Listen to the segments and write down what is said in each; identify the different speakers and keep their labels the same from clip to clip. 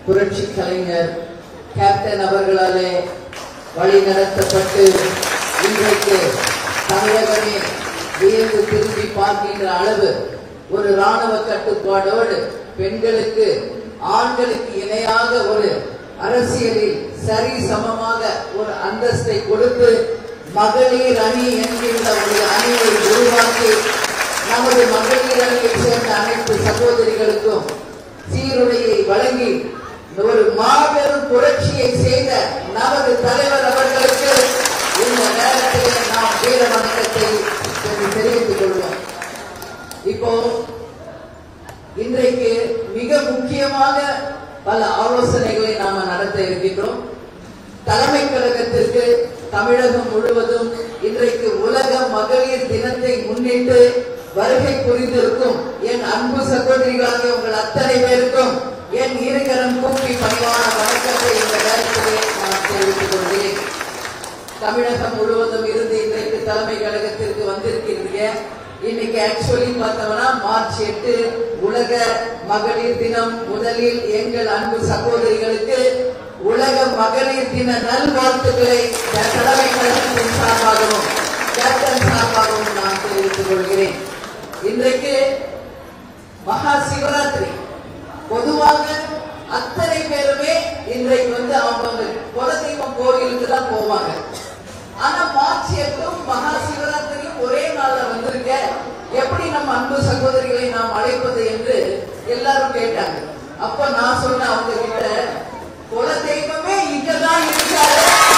Speaker 1: புரட்சி கலைஞர் கேப்டன் அவர்களாலே வழி நடத்தப்பட்டு இன்றைக்கு தமிழகமே வியந்து திரும்பி பார்க்கின்ற அளவு ஒரு ராணுவ கட்டுப்பாடோடு பெண்களுக்கு ஆண்களுக்கு இணையாக ஒரு அரசியலில் சரி சமமாக ஒரு அந்தஸ்தை கொடுத்து மகளிர் அணி என்கின்ற ஒரு அணியை உருவாக்கி நமது மகளிர் அணியை சேர்ந்த அனைத்து சகோதரிகளுக்கும் சீருடையை வழங்கி ஒரு மாபெரும் புரட்சியை செய்த நமது தலைவர் அவர்களுக்கு இந்த நேரத்திலே நாம் வீர வணக்கத்தை தெரிவித்துக் கொள்வோம் இப்போ இன்றைக்கு மிக முக்கியமாக பல ஆலோசனைகளை நாம நடத்த இருக்கின்றோம் தலைமை கழகத்திற்கு தமிழகம் முழுவதும் இன்றைக்கு உலக மகளிர் தினத்தை முன்னிட்டு வருகை புரிந்திருக்கும் என் அன்பு சகோதரிகளாகிய உங்கள் அத்தனை பேருக்கும் என் இருகரம் கூப்பி பணிவான வணக்கத்தை இந்த நேரத்திலே நான் தெரிவித்துக் கொள்கிறேன் தமிழகம் முழுவதும் இருந்து இன்றைக்கு தலைமை கழகத்திற்கு வந்திருக்கிறீங்க இன்னைக்கு ஆக்சுவலி பார்த்தோம்னா மார்ச் எட்டு உலக மகளிர் தினம் முதலில் எங்கள் அன்பு சகோதரிகளுக்கு உலக மகளிர் தின நல்வாழ்த்துக்களை தலைமை கழகத்தின் சார்பாகவும் கேப்டன் சார்பாகவும் நான் தெரிவித்துக் கொள்கிறேன் இன்றைக்கு மகா சிவராத்திரி பொதுவாக அத்தனை பேருமே இன்றைக்கு வந்து அவங்க குலதெய்வம் கோவிலுக்கு தான் போவாங்க ஆனா மார்ச் எட்டும் மகா சிவராத்திரியும் ஒரே நாள்ல வந்திருக்க எப்படி நம்ம அன்பு சகோதரிகளை நாம் அழைப்பது என்று எல்லாரும் கேட்டாங்க அப்ப நான் சொன்ன அவங்க கிட்ட குலதெய்வமே இங்கதான் இருக்காரு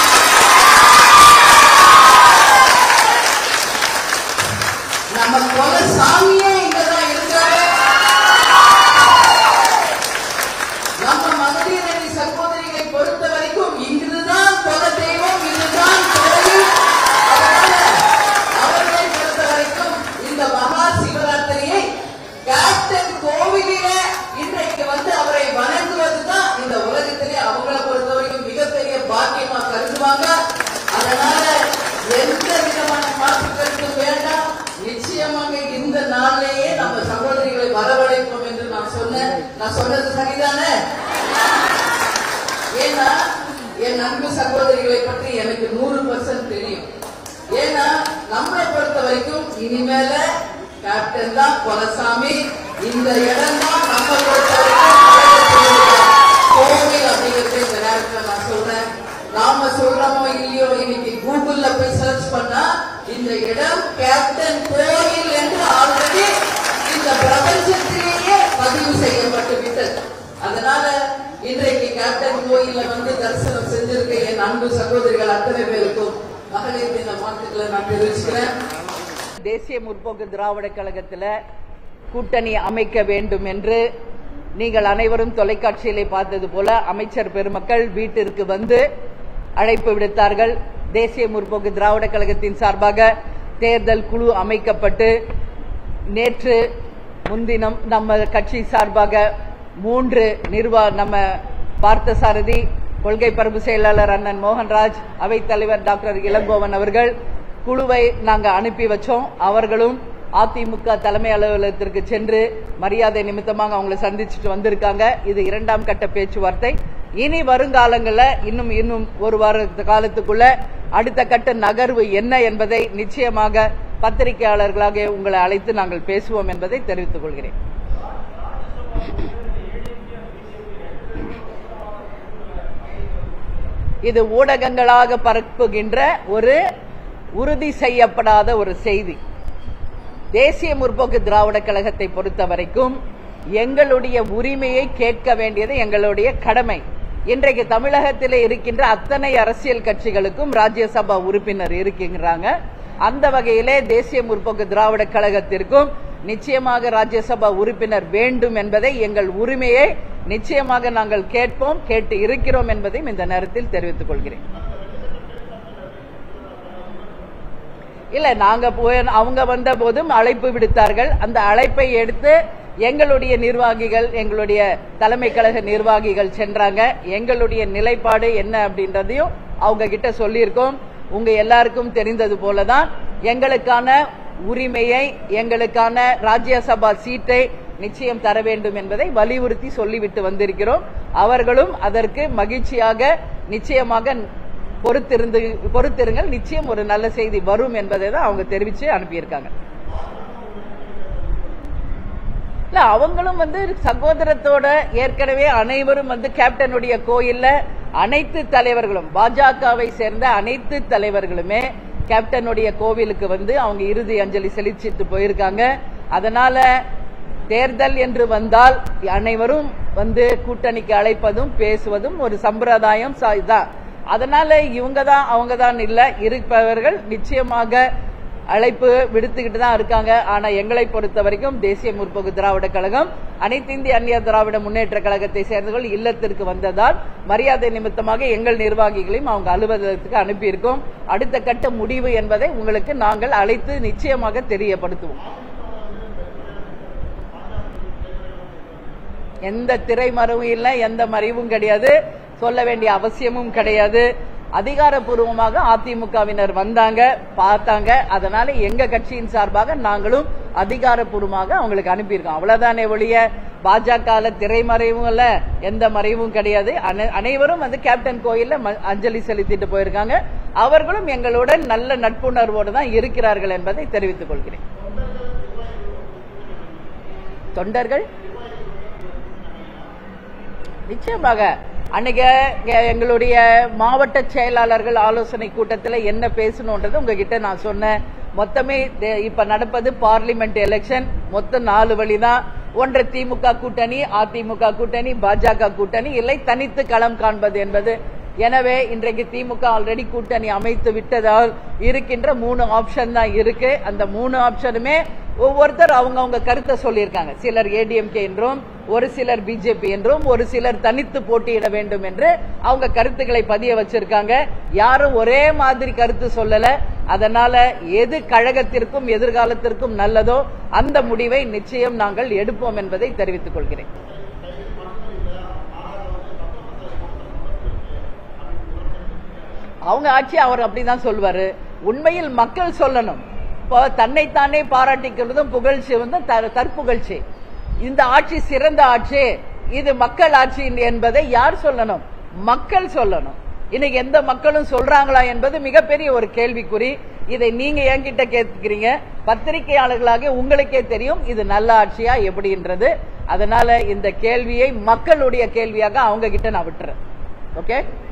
Speaker 1: நம்ம குல சாமியே இங்கதான் இருக்காரு நம்ம மகளிர் அணி சகோதரிகளை பொறுத்த வரைக்கும் இங்குதான் குல தெய்வம் இதுதான் கோயில் அதனால அவர்களை பொறுத்த வரைக்கும் இந்த மகா சிவராத்திரியை கேப்டன் கோவிலில இன்றைக்கு வந்து அவரை வணங்குவதுதான் இந்த உலகத்திலே அவங்கள பொறுத்த வரைக்கும் மிகப்பெரிய பாக்கியமா கருதுவாங்க அதனால எந்த விதமான மாற்று கருத்து வேண்டாம் நிச்சயமாக இந்த நாளிலேயே நம்ம சகோதரிகளை வரவழைப்போம் என்று நான் சொன்னேன் நான் சொன்னது சரிதானே ஏன்னா என் அன்பு சகோதரிகளை பற்றி எனக்கு நூறு பர்சன்ட் தெரியும் ஏன்னா நம்மளை பொறுத்த வரைக்கும் இனிமேல கேப்டன் தான் கொலசாமி இந்த இடம் தான் நம்ம பொறுத்த வரைக்கும் கோவில் அப்படிங்கிறது இந்த நேரத்தில் நான் சொல்றேன் நாம சொல்றோமோ இல்லையோ இன்னைக்கு கூகுள்ல போய் சர்ச் பண்ணா இந்த இடம் கேப்டன் கோயில் என்று ஆல்ரெடி இந்த பிரபஞ்சத்திலேயே பதிவு செய்யப்பட்டு விட்டது அதனால இன்றைக்கு கேப்டன் கோயில்ல வந்து தரிசனம் செஞ்சிருக்க என் அன்பு சகோதரிகள் அத்தனை பேருக்கும் மகளிர் தின வாழ்த்துக்களை நான் தெரிவிச்சுக்கிறேன்
Speaker 2: தேசிய முற்போக்கு திராவிட கழகத்தில் கூட்டணி அமைக்க வேண்டும் என்று நீங்கள் அனைவரும் தொலைக்காட்சியிலே பார்த்தது போல அமைச்சர் பெருமக்கள் வீட்டிற்கு வந்து அழைப்பு விடுத்தார்கள் தேசிய முற்போக்கு திராவிட கழகத்தின் சார்பாக தேர்தல் குழு அமைக்கப்பட்டு நேற்று முன்தினம் நம்ம கட்சி சார்பாக மூன்று நிர்வா நம்ம பார்த்தசாரதி கொள்கை பரப்பு செயலாளர் அண்ணன் மோகன்ராஜ் அவைத்தலைவர் டாக்டர் இளங்கோவன் அவர்கள் குழுவை நாங்க அனுப்பி வச்சோம் அவர்களும் அதிமுக தலைமை அலுவலகத்திற்கு சென்று மரியாதை நிமித்தமாக அவங்களை சந்திச்சுட்டு வந்திருக்காங்க இது இரண்டாம் கட்ட பேச்சுவார்த்தை இனி வருங்காலங்களில் இன்னும் இன்னும் ஒரு வார காலத்துக்குள்ள அடுத்த கட்ட நகர்வு என்ன என்பதை நிச்சயமாக பத்திரிகையாளர்களாக உங்களை அழைத்து நாங்கள் பேசுவோம் என்பதை தெரிவித்துக் கொள்கிறேன் இது ஊடகங்களாக பரப்புகின்ற ஒரு உறுதி செய்யப்படாத ஒரு செய்தி தேசிய முற்போக்கு திராவிட கழகத்தை பொறுத்த வரைக்கும் எங்களுடைய உரிமையை கேட்க வேண்டியது எங்களுடைய கடமை இன்றைக்கு தமிழகத்தில் இருக்கின்ற அத்தனை அரசியல் கட்சிகளுக்கும் ராஜ்யசபா உறுப்பினர் இருக்கின்றாங்க அந்த வகையிலே தேசிய முற்போக்கு திராவிட கழகத்திற்கும் நிச்சயமாக ராஜ்யசபா உறுப்பினர் வேண்டும் என்பதை எங்கள் உரிமையை நிச்சயமாக நாங்கள் கேட்போம் கேட்டு இருக்கிறோம் என்பதையும் இந்த நேரத்தில் தெரிவித்துக் கொள்கிறேன் இல்ல நாங்க போய் அவங்க வந்த போதும் அழைப்பு விடுத்தார்கள் அந்த அழைப்பை எடுத்து எங்களுடைய நிர்வாகிகள் எங்களுடைய தலைமை கழக நிர்வாகிகள் சென்றாங்க எங்களுடைய நிலைப்பாடு என்ன அப்படின்றதையும் அவங்க கிட்ட சொல்லியிருக்கோம் உங்க எல்லாருக்கும் தெரிந்தது போலதான் எங்களுக்கான உரிமையை எங்களுக்கான ராஜ்யசபா சீட்டை நிச்சயம் தர வேண்டும் என்பதை வலியுறுத்தி சொல்லிவிட்டு வந்திருக்கிறோம் அவர்களும் அதற்கு மகிழ்ச்சியாக நிச்சயமாக பொறுத்திருந்து பொறுத்திருங்கள் நிச்சயம் ஒரு நல்ல செய்தி வரும் என்பதை தான் அவங்க தெரிவிச்சு அனுப்பியிருக்காங்க இல்ல அவங்களும் வந்து சகோதரத்தோட ஏற்கனவே அனைவரும் வந்து கேப்டனுடைய கோயில்ல அனைத்து தலைவர்களும் பாஜகவை சேர்ந்த அனைத்து தலைவர்களுமே கேப்டனுடைய கோவிலுக்கு வந்து அவங்க இறுதி அஞ்சலி செலுத்திட்டு போயிருக்காங்க அதனால தேர்தல் என்று வந்தால் அனைவரும் வந்து கூட்டணிக்கு அழைப்பதும் பேசுவதும் ஒரு சம்பிரதாயம் ச- இதான் அதனால இவங்க தான் அவங்க தான் இல்ல இருப்பவர்கள் நிச்சயமாக அழைப்பு விடுத்துக்கிட்டு தான் இருக்காங்க ஆனா எங்களை பொறுத்த வரைக்கும் தேசிய முற்போக்கு திராவிட கழகம் அனைத்து இந்திய அந்நிய திராவிட முன்னேற்ற கழகத்தை சேர்ந்தவர்கள் இல்லத்திற்கு வந்ததால் மரியாதை நிமித்தமாக எங்கள் நிர்வாகிகளையும் அவங்க அலுவலகத்துக்கு அனுப்பியிருக்கோம் அடுத்த கட்ட முடிவு என்பதை உங்களுக்கு நாங்கள் அழைத்து நிச்சயமாக தெரியப்படுத்துவோம் எந்த திரைமறைவும் இல்லை எந்த மறைவும் கிடையாது சொல்ல வேண்டிய அவசியமும் கிடையாது அதிகாரப்பூர்வமாக அதிமுகவினர் வந்தாங்க பார்த்தாங்க அதனால எங்க கட்சியின் சார்பாக நாங்களும் அதிகாரப்பூர்வமாக அவங்களுக்கு அனுப்பியிருக்கோம் அவ்வளவுதானே ஒழிய பாஜக திரைமறைவும் இல்ல எந்த மறைவும் கிடையாது அனை- அனைவரும் வந்து கேப்டன் கோயில்ல ம- அஞ்சலி செலுத்திட்டு போயிருக்காங்க அவர்களும் எங்களுடன் நல்ல நட்புணர்வோடு தான் இருக்கிறார்கள் என்பதை தெரிவித்துக் கொள்கிறேன் தொண்டர்கள் நிச்சயமாக அன்னைக்கு எ- எங்களுடைய மாவட்ட செயலாளர்கள் ஆலோசனை கூட்டத்தில் என்ன பேசணுன்றது உங்ககிட்ட நான் சொன்னேன் மொத்தமே தே- இப்ப நடப்பது பார்லிமெண்ட் எலெக்ஷன் மொத்தம் நாலு வழிதான் ஒன்று திமுக கூட்டணி அதிமுக கூட்டணி பாஜக கூட்டணி இல்லை தனித்து களம் காண்பது என்பது எனவே இன்றைக்கு திமுக ஆல்ரெடி கூட்டணி அமைத்து விட்டதால் இருக்கின்ற மூணு ஆப்ஷன் தான் இருக்கு அந்த மூணு ஆப்ஷனுமே ஒவ்வொருத்தர் அவங்கவங்க கருத்தை சொல்லியிருக்காங்க சிலர் ஏடிஎம்கே என்றும் ஒரு சிலர் பிஜேபி என்றும் ஒரு சிலர் தனித்து போட்டியிட வேண்டும் என்று அவங்க கருத்துக்களை பதிய வச்சிருக்காங்க யாரும் ஒரே மாதிரி கருத்து சொல்லல அதனால எது கழகத்திற்கும் எதிர்காலத்திற்கும் நல்லதோ அந்த முடிவை நிச்சயம் நாங்கள் எடுப்போம் என்பதை தெரிவித்துக் கொள்கிறேன் அவங்க ஆட்சி அவர் அப்படிதான் சொல்வாரு உண்மையில் மக்கள் சொல்லணும் இப்போ தன்னைத்தானே பாராட்டிக்கிறதும் புகழ்ச்சி வந்து த- தற்புகழ்ச்சி இந்த ஆட்சி சிறந்த ஆட்சி இது மக்கள் ஆட்சி என்பதை யார் சொல்லணும் மக்கள் சொல்லணும் இன்னைக்கு எந்த மக்களும் சொல்றாங்களா என்பது மிகப்பெரிய ஒரு கேள்விக்குறி இதை நீங்க என்கிட்ட கேட்கிறீங்க பத்திரிகையாளர்களாக உங்களுக்கே தெரியும் இது நல்ல ஆட்சியா எப்படின்றது அதனால இந்த கேள்வியை மக்களுடைய கேள்வியாக அவங்க கிட்ட நான் விட்டுறேன் ஓகே